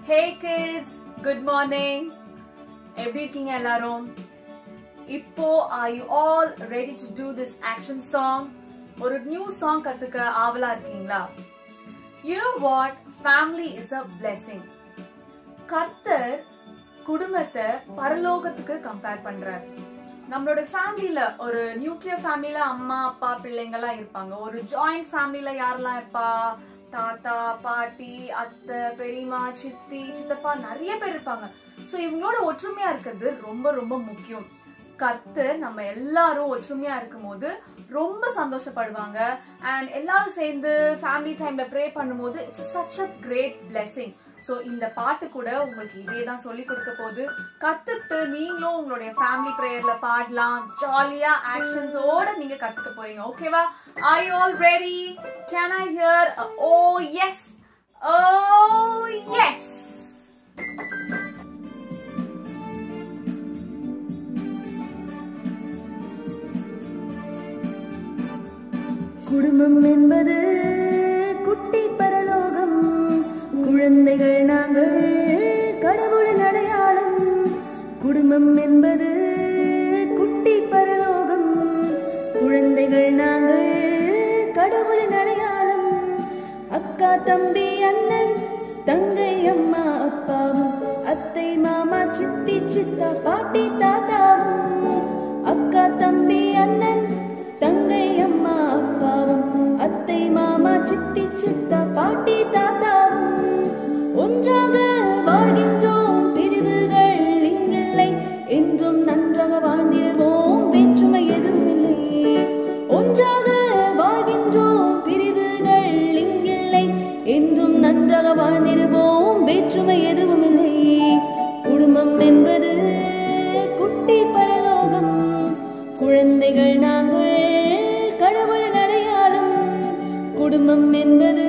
ஹே kids good morning எப்படி இருக்கீங்க எல்லாரும் இப்போ are you all ready to do this action song ஒரு நியூ சாங் கத்துக்க ஆவலா இருக்கீங்களா you know what family is a blessing கர்த்தர் குடும்பத்தை பரலோகத்துக்கு கம்பேர் பண்றார் நம்மளோட ஃபேமிலில ஒரு நியூக்ளியர் ஃபேமிலில அம்மா அப்பா பிள்ளைங்கலாம் இருப்பாங்க ஒரு ஜாயிண்ட் ஃபேமிலில யாரெல்லாம் இருப்பா தாத்தா பாட்டி அத்தை பெரியம்மா சித்தி சித்தப்பா நிறைய பேர் இருப்பாங்க ஸோ இவங்களோட ஒற்றுமையா இருக்கிறது ரொம்ப ரொம்ப முக்கியம் கர்த்தர் நம்ம எல்லாரும் ஒற்றுமையா இருக்கும்போது ரொம்ப சந்தோஷப்படுவாங்க அண்ட் எல்லாரும் சேர்ந்து ஃபேமிலி டைம்ல ப்ரே பண்ணும்போது it's such a great blessing so இந்த பாட்டு கூட உங்களுக்கு இதே தான் சொல்லி கொடுக்க போகுது கத்துக்கிட்டு நீங்களும் உங்களுடைய ஃபேமிலி ப்ரேயர்ல பாடலாம் ஜாலியா ஆக்ஷன்ஸோட நீங்க கத்துக்க போறீங்க ஓகேவா are you all ready can I hear oh yes oh yes குடும்பம் என்பது குட்டி பரலோகம் குழந்தைகள் நாங்கள் கடவுளின் அடையாளம் குடும்பம் என்பது குட்டி பரலோகம் குழந்தைகள் நாங்கள் கடவுளின் அடையாளம் அக்கா தம்பி அண்ணன் தங்கை அம்மா அப்பாவும் அத்தை மாமா சித்தி சித்தா பாட்டி தாத்தாவும் அக்கா தம்பி அண்ணன் தங்கை அம்மா அப்பாவும் அத்தை மாமா சித்தி சித்தா பாட்டி தாத்தாவும் ஒன்றாக வாழ்கின்றோம் பிரிவுகள் இங்கில்லை என்றும் நன்றாக வாழ்ந்திடுவோம் வேற்றுமை எதுவும் இல்லை ஒன்றாக வாழ்கின்றோம் பிரிவுகள் இங்கில்லை என்றும் நன்றாக வாழ்ந்திடுவோம் வேற்றுமை எதுவும் இல்லை குடும்பம் என்பது குட்டி பரலோகம் குழந்தைகள் நாங்கள் கடவுளின் அடையாளம் குடும்பம் என்பது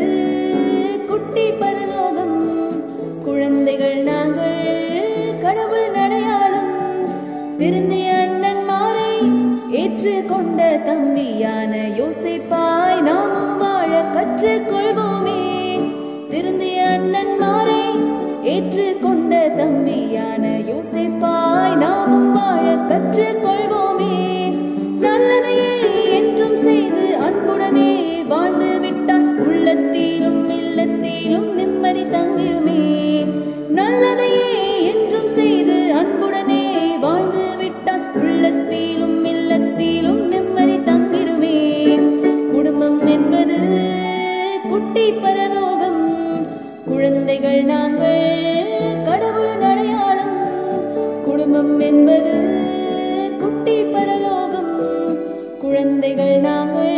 குட்டி பரலோகம் குழந்தைகள் நாங்கள் கடவுளின் அடையாளம் திருந்திய அண்ணன்மாரை ஏற்றுக்கொண்ட தம்பியான யோசிப்பாய் நாமும் வாழ கற்றுக்கொள்வோமே திருந்திய அண்ணன்மாரை ஏற்றுக்கொண்ட தம்பியான யோசிப்பாய் நாமும் வாழ கற்றுக்கொள்வோமே நல்லதையே என்றும் செய்து அன்புடனே வாழ்ந்து விட்டால் உள்ளத்திலும் இல்லத்திலும் நிம்மதி தங்கிடுமே நல்லதையே என்றும் செய்து அன்புடனே வாழ்ந்து விட்டால் உள்ளத்திலும் இல்லத்திலும் நிம்மதி தங்கிடுமே குடும்பம் என்பது குட்டி பரலோகம் குழந்தைகள் நாங்கள் கடவுளின் அடையாளம் குடும்பம் என்பது குட்டி பரலோகம் குழந்தைகள் நாங்கள்